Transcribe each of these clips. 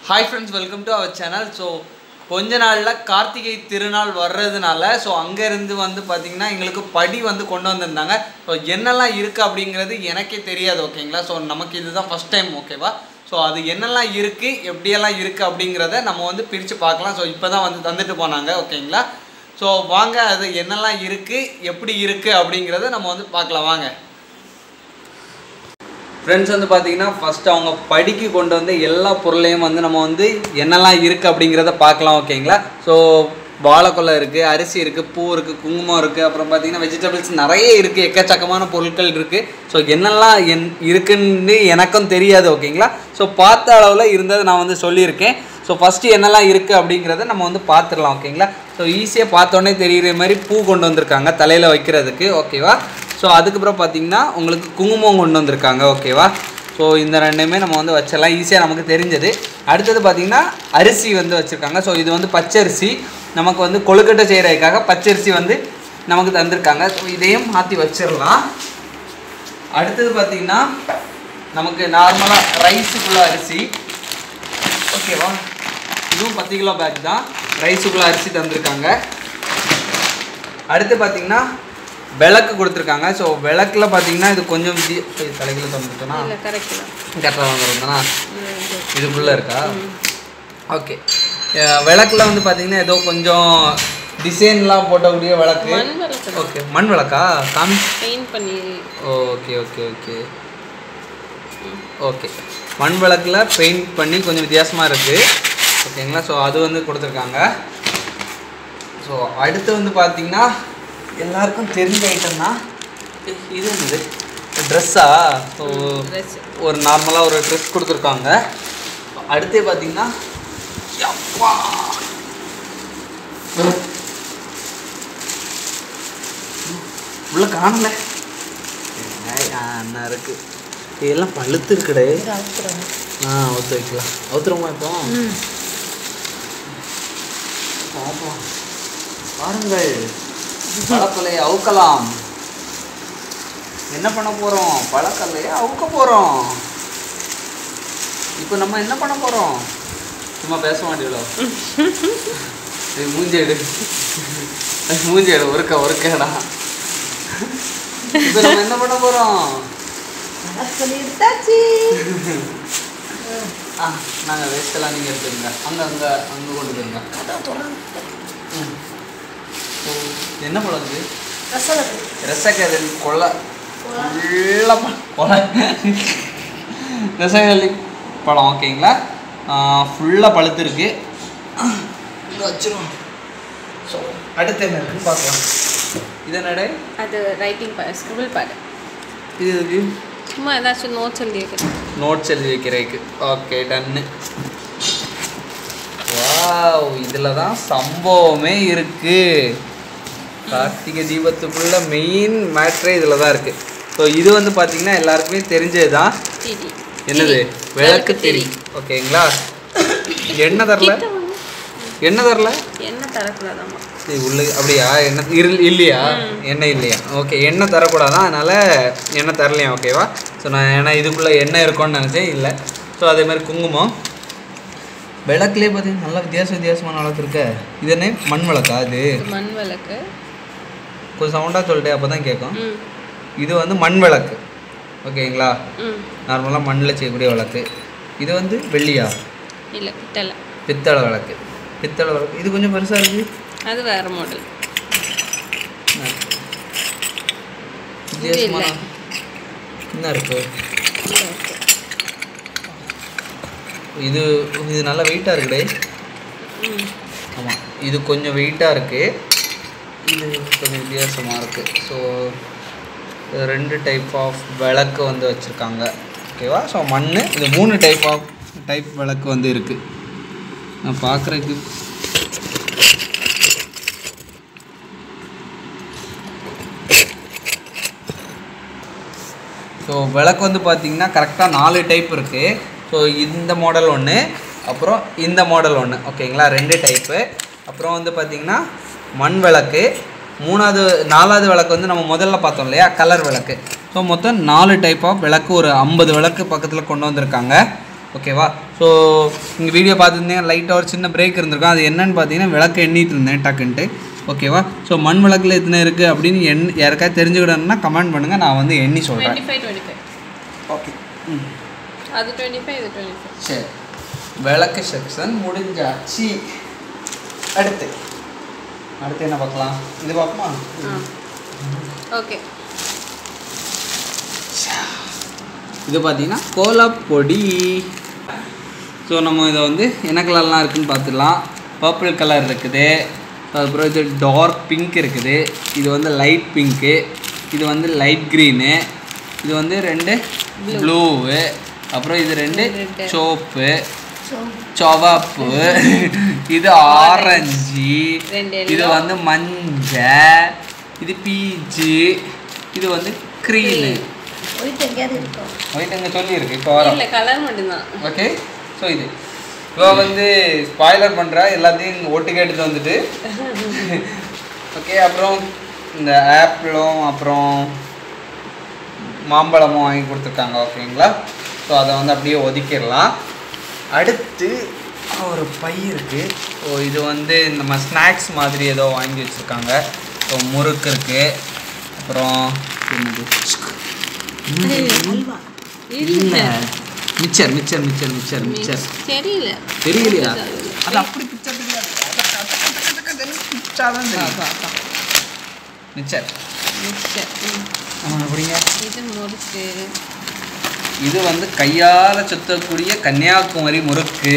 Hi friends welcome to our channel so கொஞ்ச நாளில் கார்த்திகை திருநாள் வர்றதுனால ஸோ அங்கேருந்து வந்து பார்த்திங்கன்னா எங்களுக்கு படி வந்து கொண்டு வந்திருந்தாங்க ஸோ என்னெல்லாம் இருக்குது அப்படிங்கிறது எனக்கே தெரியாது ஓகேங்களா ஸோ நமக்கு இதுதான் ஃபஸ்ட் டைம் ஓகேவா ஸோ அது என்னெல்லாம் இருக்குது எப்படியெல்லாம் இருக்குது அப்படிங்கிறத நம்ம வந்து பிரித்து பார்க்கலாம் ஸோ இப்போ தான் வந்து தந்துட்டு போனாங்க ஓகேங்களா ஸோ வாங்க அது என்னெல்லாம் இருக்குது எப்படி இருக்குது அப்படிங்கிறத நம்ம வந்து பார்க்கலாம் வாங்க ஃப்ரெண்ட்ஸ் வந்து பார்த்தீங்கன்னா ஃபஸ்ட்டு அவங்க படிக்கு கொண்டு வந்த எல்லா பொருளையும் வந்து நம்ம வந்து என்னெல்லாம் இருக்குது அப்படிங்கிறத பார்க்கலாம் ஓகேங்களா ஸோ வாழைக்கொலை இருக்குது அரிசி இருக்குது பூ இருக்குது குங்குமம் இருக்குது அப்புறம் பார்த்தீங்கன்னா வெஜிடபிள்ஸ் நிறைய இருக்குது எக்கச்சக்கமான பொருட்கள் இருக்குது ஸோ என்னெல்லாம் என் இருக்குன்னு எனக்கும் தெரியாது ஓகேங்களா ஸோ பார்த்த அளவில் இருந்ததை நான் வந்து சொல்லியிருக்கேன் ஸோ ஃபஸ்ட்டு என்னெல்லாம் இருக்குது அப்படிங்கிறத நம்ம வந்து பார்த்துடலாம் ஓகேங்களா ஸோ ஈஸியாக பார்த்தோன்னே தெரிகிற மாதிரி பூ கொண்டு வந்திருக்காங்க தலையில் வைக்கிறதுக்கு ஓகேவா ஸோ அதுக்கப்புறம் பார்த்தீங்கன்னா உங்களுக்கு குங்குமம் கொண்டு வந்திருக்காங்க ஓகேவா ஸோ இந்த ரெண்டுமே நம்ம வந்து வச்சிடலாம் ஈஸியாக நமக்கு தெரிஞ்சது அடுத்தது பார்த்தீங்கன்னா அரிசி வந்து வச்சுருக்காங்க ஸோ இது வந்து பச்சரிசி நமக்கு வந்து கொழுக்கட்டை செய்கிறதுக்காக பச்சரிசி வந்து நமக்கு தந்திருக்காங்க ஸோ இதையும் மாற்றி வச்சிடலாம் அடுத்தது பார்த்தீங்கன்னா நமக்கு நார்மலாக ரைஸுக்குள்ள அரிசி ஓகேவா இதுவும் பத்து கிலோ பேக் தான் ரைஸுக்குள்ள அரிசி தந்திருக்காங்க அடுத்து பார்த்தீங்கன்னா விளக்கு கொடுத்துருக்காங்க ஸோ விளக்கில் பார்த்தீங்கன்னா இது கொஞ்சம் வித்திய இது தலைகளை தந்துட்டோன்னா இல்ல கரெக்ட் தான் கரெக்டாக வாங்குறதுனா ம், இது. இதுக்குள்ளே இருக்கா ஓகே விளக்குல வந்து பார்த்தீங்கன்னா ஏதோ கொஞ்சம் டிசைன்லாம் போட்டக்கூடிய விளக்கு மண் விளக்கு தான் ஓகே மண் விளக்கா காமி பெயிண்ட் பண்ணி ஓகே ஓகே ஓகே ஓகே மண் விளக்கில் பெயிண்ட் பண்ணி கொஞ்சம் வித்தியாசமாக இருக்குது ஓகேங்களா ஸோ அது வந்து கொடுத்துருக்காங்க ஸோ அடுத்து வந்து பார்த்தீங்கன்னா எல்லாருக்கும் தெரிஞ்ச ஐட்டம் தான் இது என்னது ட்ரெஸ்ஸா ஸோ dress. ஒரு நார்மலாக ஒரு ட்ரெஸ் கொடுத்துருக்காங்க அடுத்து பார்த்தீங்கன்னா யப்பா. உள்ள காணல ஏய், ஆ, அண்ணா இருக்கு இதெல்லாம் பழுத்து இருக்குடே ஆ அவுத்து வைக்கலாம் அவுத்துருமா இப்போ பார்ப்போம். பாருங்கள் பழக்கொலையை அவுக்கலாம் என்ன பண்ண போறோம் பழக்கொலையை அவுக்க போறோம் இப்போ நம்ம என்ன பண்ண போறோம் சும்மா பேச மாட்டீங்களோ ஏய், மூஞ்சி எடு ஏய், மூஞ்சி எடு ஒருக்க ஒருக்கடா இப்போ நம்ம என்ன பண்ண போறோம் ஆ நாங்கள் வேஸ்ட்டெல்லாம் நீங்கள் எடுத்துருங்க அங்கே அங்கே அங்கே கொண்டு போயிருங்க ம். ஓ, என்ன பழம் இது ரசகதளி கொலை ஃபுல்லாக கொலை ரசகதளி பழம் ஓகேங்களா ஃபுல்லாக பழுத்துருக்கு இங்க வச்சிரும் ஸோ அடுத்து என்ன இருக்குன்னு பார்க்கலாம் இது என்னடே அது ரைட்டிங் பேட் ஸ்கிரிபிள் பேட் இது இருக்கு சும்மா ஏதாச்சும் நோட்ஸ் எழுதி வைக்கிறேன் நோட்ஸ் எழுதி வைக்கிறதுக்கு ஓகே டன்னு வாவ் இதில் தான் சம்பவமே இருக்கு கார்த்திகை தீபத்துக்குள்ள மெயின் மேட்ரே இதில் தான் இருக்கு ஸோ இது வந்து பார்த்தீங்கன்னா எல்லாருக்குமே தெரிஞ்சது தான் திரி என்னது விளக்கு திரி ஓகேங்களா எண்ணெய் தரல கிட்ட வாங்க. எண்ணெய் தரல என்ன தரக்கூடாதாம்மா சரி உள்ள அப்படியா எண்ணெய் இரு இல்லையா எண்ணெய் இல்லையா ஓகே எண்ணெய் தரக்கூடாதான் அதனால் எண்ணெய் தரலையா ஓகேவா ஸோ நான் ஏன்னா இதுக்குள்ளே எண்ணெய் இருக்கும்னு நினச்சேன் இல்லை ஸோ அதே மாதிரி குங்குமம் விளக்குலேயே பார்த்தீங்கன்னா நல்லா வித்தியாச வித்தியாசமான விளக்கு இருக்க இது என்ன மண் விளக்கா இது இது மண் விளக்கு கொஞ்சம் சவுண்டாக சொல்லிட்டே அப்போ தான் கேட்கும் ம் இது வந்து மண் விளக்கு ஓகேங்களா ம் நார்மலாக மண்ணில் செய்யக்கூடிய விளக்கு இது வந்து வெள்ளியா இல்லை பித்தளை பித்தளை விளக்கு பித்தளை விளக்கு இது கொஞ்சம் பெருசாக இருக்குது அது வேற மாடல் வித்தியாசமான என்ன இருக்கு இது இது நல்லா வெயிட்டாக இருக்குடே ம் ஆமாம் இது கொஞ்சம் வெயிட்டாக இருக்குது இது கொஞ்சம் வித்தியாசமாக இருக்குது ஸோ ரெண்டு டைப் ஆஃப் விளக்கு வந்து வச்சுருக்காங்க ஓகேவா ஸோ மண் இது மூணு டைப் ஆஃப் டைப் விளக்கு வந்து இருக்குது நான் பார்க்குறதுக்கு ஸோ விளக்கு வந்து பார்த்தீங்கன்னா கரெக்டாக நாலு டைப் இருக்குது ஸோ இந்த மாடல் ஒன்று அப்புறம் இந்த மாடல் ஒன்று ஓகேங்களா ரெண்டு டைப்பு அப்புறம் வந்து பார்த்தீங்கன்னா மண் விளக்கு மூணாவது நாலாவது விளக்கு வந்து நம்ம முதல்ல பார்த்தோம் இல்லையா கலர் விளக்கு ஸோ மொத்தம் நாலு டைப் ஆஃப் விளக்கு ஒரு ஐம்பது விளக்கு பக்கத்தில் கொண்டு வந்திருக்காங்க ஓகேவா ஸோ இங்கே வீடியோ பார்த்துருந்தேன் லைட்டாக ஒரு சின்ன பிரேக் இருந்திருக்கும் அது என்னன்னு பார்த்தீங்கன்னா விளக்கு எண்ணிட்டு இருந்தேன் டக்குன்ட்டு ஓகேவா ஸோ மண் விளக்குல எத்தனை இருக்குது அப்படின்னு எண் யாருக்காவது தெரிஞ்சுக்கிடணும்னா கமெண்ட் பண்ணுங்கள் நான் வந்து எண்ணி சொல்கிறேன் twenty five twenty five okay ம் அது டுவெண்ட்டி ஃபைவ் இது டுவெண்ட்டி ஃபைவ் சரி விளக்கு செக்ஷன் முடிஞ்சாச்சு அடுத்து அடுத்து என்ன பார்க்கலாம் இது பார்ப்போமா ஆ ஓகே இது பார்த்தீங்கன்னா கோலப்பொடி ஸோ நம்ம இதை வந்து என்ன கலர்லாம் இருக்குன்னு பார்த்துடலாம் பர்பிள் கலர் இருக்குது அதுக்கப்புறம் இது டார்க் பிங்க் இருக்குது இது வந்து லைட் பிங்க்கு இது வந்து லைட் க்ரீனு இது வந்து ரெண்டு ப்ளூவு அப்புறம் இது ரெண்டு Red. சோப்பு சிவப்பு இது ஆரஞ்சு ரெண்டு இது yellow. வந்து மஞ்சள் இது பீச்சு இது வந்து க்ரீனு போயிட்டு எங்கேயாவது இருக்கோம் ஒயிட் அங்கே சொல்லியிருக்கு இப்போ வரோம் இல்லை கலர் மட்டும்தான் ஓகே ஸோ இது இப்போ வந்து ஸ்பாய்லர் பண்ணுறா எல்லாத்தையும் ஒட்டுக்கு எடுத்து வந்துட்டு ஓகே அப்புறம் இந்த ஆப்பிளும் அப்புறம் மாம்பழமும் வாங்கி கொடுத்துருக்காங்க ஓகேங்களா ஸோ அதை வந்து அப்படியே ஒதுக்கிடலாம் அடுத்து ஒரு பை இருக்குது ஸோ இது வந்து நம்ம ஸ்நாக்ஸ் மாதிரி ஏதோ வாங்கி வச்சுருக்காங்க ஸோ முறுக்கு இருக்குது அப்புறம் என்னது அல்வா இல்லை mixture mixture mixture mixture mixture தெரியல தெரியலையா அது அப்படி பிச்சை தெரியாது பிச்சாதான் தெரியும் மிச்சர் மிக்சர் ம். ஆமாம் அப்படிங்க இது முறுக்கு இது வந்து கையால் சுத்தக்கூடிய கன்னியாகுமரி முறுக்கு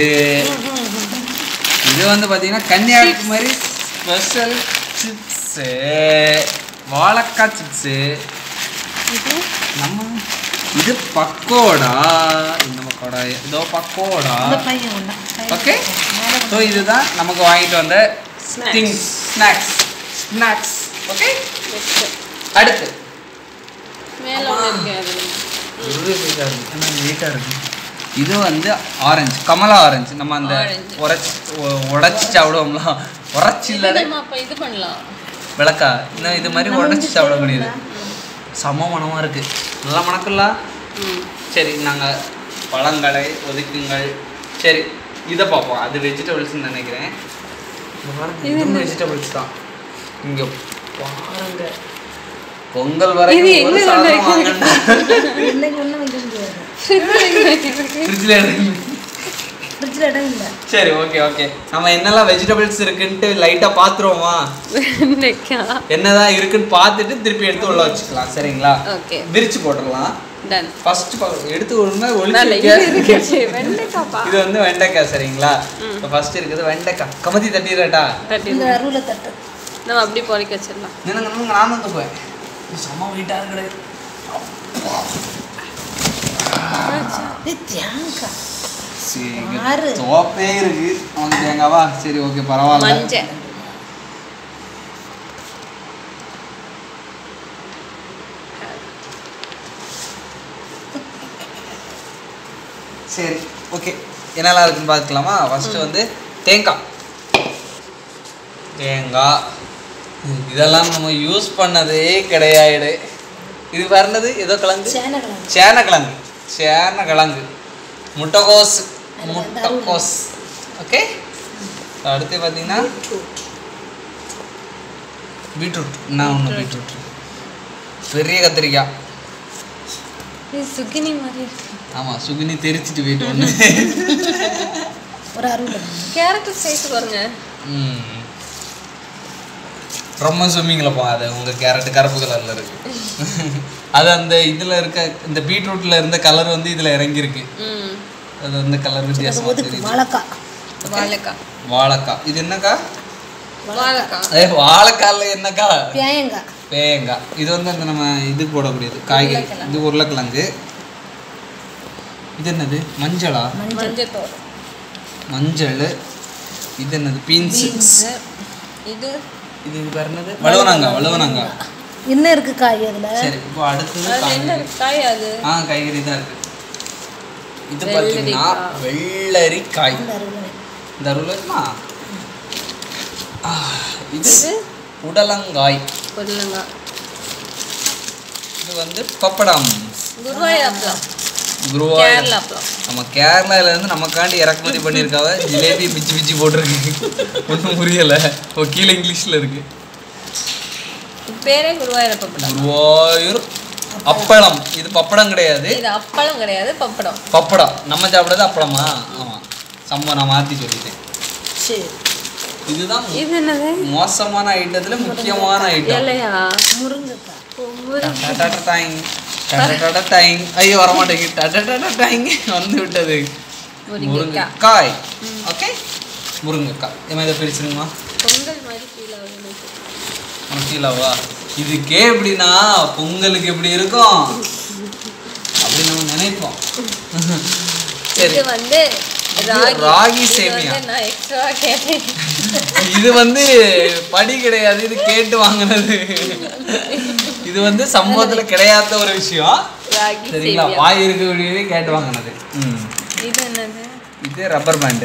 இது வந்து பார்த்தீங்கன்னா கன்னியாகுமரி ஸ்பெஷல் சிப்ஸு வாழைக்காய் சிப்ஸு இது நம்ம இது பக்கோடா இந்த பக்கோடா இதோ பக்கோடா இந்த பையன் ஒன்றா ஓகே ஸோ இதுதான் நமக்கு வாங்கிட்டு வந்த Snacks. Things snacks snacks okay mixture அடுத்து மேலே ஒன்று இருக்கு அதில் நீட்டாக இருக்கு இது வந்து ஆரஞ்சு கமலா ஆரஞ்சு நம்ம அந்த Orange. உரைச்சி உடச்சி சாப்பிடுவோம்ல உரைச்சி இது இல்லாத நம்ம அப்போ இது பண்ணலாம் விளக்கா இன்னும் இது மாதிரி உடச்சி சாப்பிடக்கூடியது செம மனமாக இருக்குது நல்லா மணக்குல்ல ம் சரி நாங்கள் பழங்களை ஒதுக்குங்கள் சரி இதை பார்ப்போம் அது வெஜிடபிள்ஸ்னு நினைக்கிறேன் இங்க பாருங்க, இது இதுவும் என்ன? வெஜிடபிள்ஸ் தான் இங்கே பாருங்க பொங்கல் இது வரைக்கும் எங்க ஒரு கொண்டு சாதனம் வைக்கிறது? வாங்கணும் இன்னைக்கு ஒன்றும் வைக்க முடியாது ஃப்ரிட்ஜில் எடுங்க ஃப்ரிட்ஜில் இடம் இல்லை சரி ஓகே ஓகே நம்ம என்னெல்லாம் வெஜிடபிள்ஸ் இருக்குன்ட்டு லைட்டாக பார்த்துருவோமா வெண்டைக்காய் என்னதான் இருக்குன்னு பார்த்துட்டு திருப்பி எடுத்து உள்ள வச்சுக்கலாம் சரிங்களா ஓகே விரிச்சு போட்டுடலாம் டன் ஃபர்ஸ்ட் எடுத்து ஒழுங்கா நல்ல ஒழிச்சு இது வைக்க. இருக்கு வெண்டைக்காப்பா இது வந்து வெண்டைக்காய் சரிங்களா இப்போ ஃபர்ஸ்ட் இருக்குது வெண்டைக்காய் கமதி தட்டிடுறேட்டா தட்டி இந்த அருவில் தட்டு நம்ம அப்படி பொறிக்க வச்சிடலாம் நினைங்க நினைங்க நான் வந்து போய் செம்ம வெயிட்டாக கிடையாது இது தேங்காய் சரி ஆறு. சோப்பே இருக்கு அவங்க தேங்காவா சரி ஓகே பரவாயில்ல மஞ்சள் சரி ஓகே என்னெல்லாம் இருக்குன்னு பார்த்துக்கலாமா ஃபஸ்ட்டு வந்து தேங்காய் தேங்காய் இதெல்லாம் நம்ம யூஸ் பண்ணதே கிடையாது இது வரனது ஏதோ கிழங்கு சேனக்கிழங்கு சேனக்கிழங்கு சேனக்கிழங்கு முட்டைகோஸ் முட்டைகோஸ் ஓகே அடுத்து பார்த்தீங்கன்னா பீட்ரூட் என்ன ஒன்று பீட்ரூட் பெரிய கத்திரிக்காய் இது சுகினி மாதிரி இருக்கு ஆமாம் சுகுனி தெரிச்சிட்டு போயிட்டு ஒன்று ஒரு அருவில் கேரட் சைஸ் பாருங்க ம். ரொம்ப ஸ்விம்மிங்கில் போகாது உங்கள் கேரட் கருப்பு கலரில் இருக்கு அது அந்த இதில் இருக்க இந்த பீட்ரூட்டில் இருந்த கலர் வந்து இதில் இறங்கியிருக்கு ம் அது வந்து கலர் வித்தியாசமாக ஒதுக்கு தெரியுது வாழைக்காய் வாழைக்காய் வாழைக்காய் இது என்னக்கா வாழைக்காய் ஏ வாழைக்காயில் என்னக்கா தேங்காய் தேங்காய் இது வந்து அந்த நம்ம இது போடக்கூடியது காய்கறி இது உருளைக்கிழங்கு இது என்னது மஞ்சளா மஞ்சள் தோல் மஞ்சள் இது என்னது பீன்ஸ் பீன்ஸு இது இது இது பேர் என்னது வழுவனாங்காய் வழுவனாங்காய் என்ன இருக்கு காய் அதில் சரி இப்போ அடுத்தது அது என்ன காய்கறி இருக்கு? காய் அது ஆ காய்கறி தான் இருக்கு இது பார்த்தீங்கன்னா வெள்ளரிக்காய் இந்த அருவில் இந்த அருள் இருக்குமா ஆ, இது இது உடலங்காய் புடலங்காய் இது வந்து பப்படம் குருவாயூர் அப்பளம் குருவாயூர் கேரளா அப்பளம் நம்ம கேரளால இருந்து நமக்காண்டி இறக்குமதி பண்ணியிருக்காவ ஜிலேபி பிச்சு பிச்சு போட்டிருக்கு ஒன்றும் புரியல ஓ கீழே இங்கிலீஷ்ல இருக்கு பேரே குருவாயூர் பப்படம் குருவாயூர் அப்பளம் இது பப்படம் கிடையாது இது அப்பளம் கிடையாது பப்படம் பப்படம் நம்ம சாப்பிடுறது அப்பளமா ஆமா சம்ம நான் மாத்தி சொல்லிட்டேன் சரி இதுதான் இது என்னது மோசமான ஐட்டத்துல முக்கியமான ஐட்டம் இல்லையா முருங்கைக்காய் டடடடடைங், டடடடடைங். ஐயோ வரமாட்டேங்க டடடடடைங் வந்து விட்டது முருங்கைக்காய் முருங்கைக்காய் ஓகே முருங்கைக்காய் ஏமா இதை பிரிச்சுருங்கம்மா பொங்கல் மாதிரி ஃபீல் ஆகுது எனக்கு. முக்கியலவா இதுக்கே எப்படின்னா பொங்கலுக்கு எப்படி இருக்கும் அப்படி நம்ம நினைப்போம் சரி இது வந்து ராகி ராகி இது சேமியா. வந்து நான் எக்ஸ்ட்ரா கேட்டேன் இது வந்து படி கிடையாது இது கேட்டு வாங்கினது இது வந்து சமூகத்துல கிடையாத ஒரு விஷயம் ராகி சரிங்களா சேமியா வாய் இருக்கக்கூடியவே கேட்டு வாங்கினது ம் இது என்னது இது ரப்பர் பேண்டு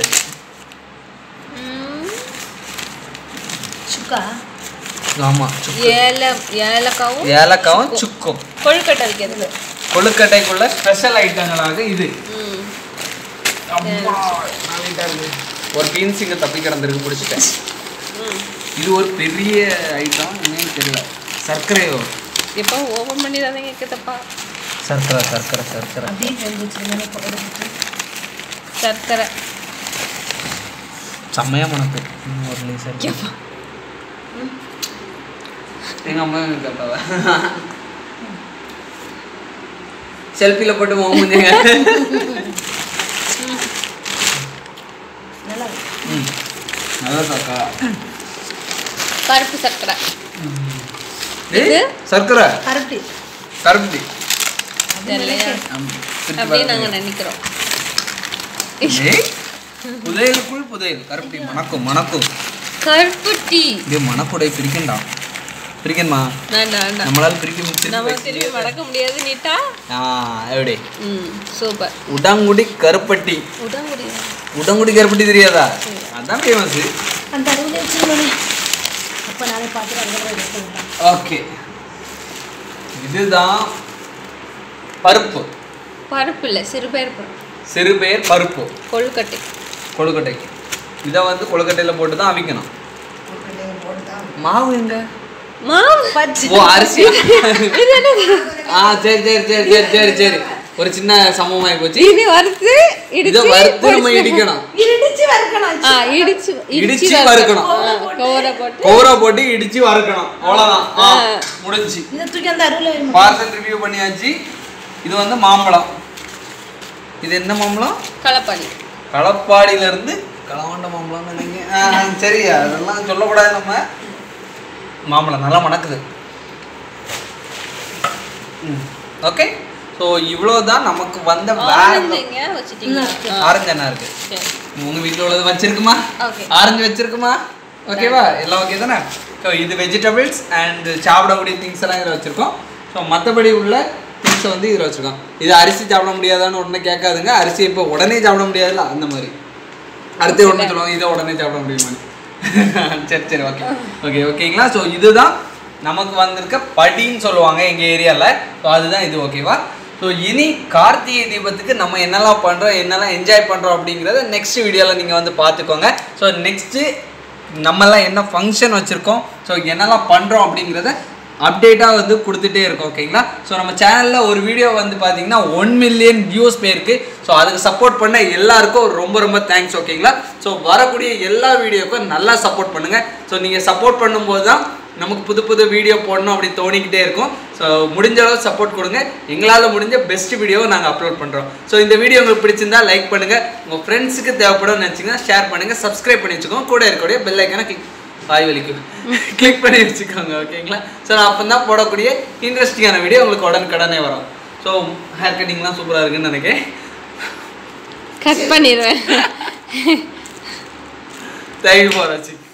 ம், சுக்கா ஆமா ஏல ஏலக்காவும் ஏலக்காவும் சுக்கும் கொழுக்கட்டை வைக்கிறது கொழுக்கட்டைக்குள்ள ஸ்பெஷல் ஐட்டங்களாக இது ம் அம்மா, நாளைக்கு இருக்கு. ஒரு பீன்ஸ் இங்க தப்பி கிடந்திருக்கு பிடிச்சிட்டேன் ம் இது ஒரு பெரிய ஐட்டம் என்னன்னு தெரியல சர்க்கரையோ எப்போ ஓப்பன் பண்ணி தானே கேட்குதப்பா சர்க்கரை சர்க்கரை சர்க்கரை அப்படியே செஞ்சு வச்சிருந்தேன் இப்போ எடுத்துட்டு சர்க்கரை செம்மையா மணக்கு இன்னும் ஒரு லேசர் எங்க அம்மா கேட்டாவ செல்ஃபியில் போட்டு மோமுஞ்சுங்க நல்லா இருக்கு. ம் நல்லா சாக்கா பருப்பு சர்க்கரை ஏய், சர்க்கரை கருப்பி கருப்பட்டி இல்லையா அப்படியே நாங்கள் நினைக்கிறோம் ஏய், புதையலுக்குள் புதையல் கருப்பட்டி மணக்கும் மணக்கும் கருப்பு டீ இது மணக்குடை பிரிக்கண்டா பிரிக்கணுமா வேண்டாம் வேண்டாம் நம்மளால பிரிக்க முடிச்சு நம்ம திரும்பி மடக்க முடியாது நீட்டா ஆ எப்படி ம் சூப்பர் உடாங்குடி கருப்பட்டி உடம்புடி உடங்குடி கருப்பட்டி தெரியாதா அதான் ஃபேமஸ் அந்த அருவிலே வச்சுருந்தேன் அப்போ நானே பார்த்துட்டு அதுக்கப்புறம் எடுத்துக்கிட்டேன் ஓகே இதுதான் பருப்பு பருப்பு இல்லை சிறுபயிர் பருப்பு சிறுபேர் பருப்பு கொழுக்கட்டை கொழுக்கட்டைக்கு இதை வந்து கொழுக்கட்டையில் போட்டு தான் அவிக்கணும் மாவு எங்க மாவு ஓ அரிசி ஆ சரி சரி சரி சரி சரி சரி ஒரு சின்ன சமமாகி போச்சு இது வறுத்து இதை இடிச்சு வறுத்து நம்ம இடிக்கணும் இடிச்சு வறுக்கணும் ஆ இடிச்சு இடிச்சு வறுக்கணும். வறுக்கணும். ஆ, கோரை போட்டு கோரை போட்டு இடிச்சு வறுக்கணும் அவ்வளோதான் ஆ முடிஞ்சு இதை தூக்கி அந்த அருவில வைக்கணும். பார்சல் ரிவ்யூ பண்ணியாச்சு இது வந்து மாம்பழம் இது என்ன மாம்பழம் களப்பாடி களப்பாடியில இருந்து களவாண்ட மாம்பழம் நினைங்க ஆ, சரி அதெல்லாம் சொல்லக்கூடாது நம்ம மாம்பழம் நல்லா மணக்குது ஓகே ஸோ இவ்வளோதான் நமக்கு வந்த வேற ஆரஞ்சு எங்க வச்சுட்டீங்க ஆரஞ்சு என்ன இருக்கு சரி உங்க வீட்டில் உள்ளது வச்சிருக்குமா ஓகே ஆரஞ்சு வச்சிருக்குமா ஓகேவா எல்லாம் ஓகே தானே ஸோ இது வெஜிடபிள்ஸ் அண்ட் சாப்பிடக்கூடிய திங்ஸ் எல்லாம் இதில் வச்சிருக்கோம் ஸோ மற்றபடி உள்ள திங்ஸை வந்து இதில் வச்சிருக்கோம் இது அரிசி சாப்பிட முடியாதான்னு உடனே கேட்காதுங்க அரிசி இப்போ உடனே சாப்பிட முடியாதுல்ல அந்த மாதிரி அடுத்து உடனே சொல்லுவாங்க இதை உடனே சாப்பிட முடியுமா சரி சரி ஓகே ஓகே ஓகேங்களா ஸோ இதுதான் நமக்கு வந்திருக்க படின்னு சொல்லுவாங்க எங்கள் ஏரியாவில் ஸோ அதுதான் இது ஓகேவா ஸோ இனி கார்த்திகை தீபத்துக்கு நம்ம என்னெல்லாம் பண்ணுறோம் என்னெல்லாம் என்ஜாய் பண்ணுறோம் அப்படிங்கிறத நெக்ஸ்ட் வீடியோவில் நீங்கள் வந்து பார்த்துக்கோங்க ஸோ நெக்ஸ்ட்டு நம்மலாம் என்ன ஃபங்க்ஷன் வச்சுருக்கோம் ஸோ என்னெல்லாம் பண்ணுறோம் அப்படிங்கிறத அப்டேட்டாக வந்து கொடுத்துட்டே இருக்கோம் ஓகேங்களா ஸோ நம்ம சேனலில் ஒரு வீடியோ வந்து பார்த்தீங்கன்னா ஒன் மில்லியன் வியூஸ் போயிருக்கு ஸோ அதுக்கு சப்போர்ட் பண்ண எல்லாருக்கும் ரொம்ப ரொம்ப தேங்க்ஸ் ஓகேங்களா ஸோ வரக்கூடிய எல்லா வீடியோக்கும் நல்லா சப்போர்ட் பண்ணுங்கள் ஸோ நீங்கள் சப்போர்ட் பண்ணும்போது தான் நமக்கு புது புது வீடியோ போடணும் அப்படி தோணிக்கிட்டே இருக்கும் ஸோ முடிஞ்ச அளவு சப்போர்ட் கொடுங்க எங்களால் முடிஞ்ச பெஸ்ட் வீடியோவை நாங்கள் அப்லோட் பண்ணுறோம் ஸோ இந்த வீடியோ உங்களுக்கு பிடிச்சிருந்தா லைக் பண்ணுங்கள் உங்கள் ஃப்ரெண்ட்ஸுக்கு தேவைப்படும் நினச்சிங்கன்னா ஷேர் பண்ணுங்கள் சப்ஸ்கிரைப் பண்ணி வச்சுக்கோங்க கூட இருக்கக்கூடிய பெல் ஐக்கான கிளிக் வாய் வலிக்கும் கிளிக் பண்ணி வச்சுக்கோங்க ஓகேங்களா ஸோ அப்போ தான் போடக்கூடிய இன்ட்ரெஸ்டிங்கான வீடியோ உங்களுக்கு உடனுக்கடனே வரும் ஸோ ஹேர் கட்டிங்லாம் சூப்பராக இருக்குன்னு நினைக்கிறேன் கட் பண்ணிடுவேன் தேங்க்யூ ஃபார் வாட்சிங்